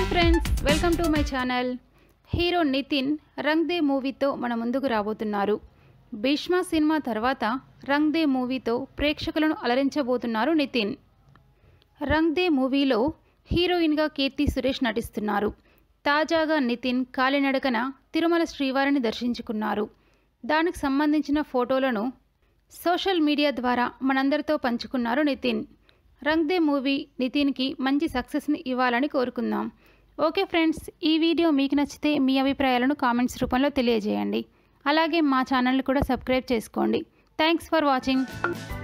hi friends welcome to my channel hero Nithin Rang De మూవీతో మన ముందుకు రాబోతున్నారు భీష్మ సినిమా తర్వాత రంగ్ దే మూవీతో ప్రేక్షకులను అలరించబోతున్నారు నితిన్ రంగ్ దే మూవీలో హీరోయిన్గా కీర్తి సురేష్ నటిస్తున్నారు తాజాగా నితిన్ కాలినడకన తిరుమల శ్రీవారిని దర్శించుకున్నారు దానికి సంబంధించిన ఫోటోలను సోషల్ మీడియా ద్వారా మనందరితో పంచుకున్నారు నితిన్ రంగ్ దే మూవీ నితిన్కి మంచి సక్సెస్ని ఇవ్వాలని కోరుకుందాం ఓకే ఫ్రెండ్స్ ఈ వీడియో మీకు నచ్చితే మీ అభిప్రాయాలను కామెంట్స్ రూపంలో తెలియజేయండి అలాగే మా ఛానల్ని కూడా సబ్స్క్రైబ్ చేసుకోండి థ్యాంక్స్ ఫర్ వాచింగ్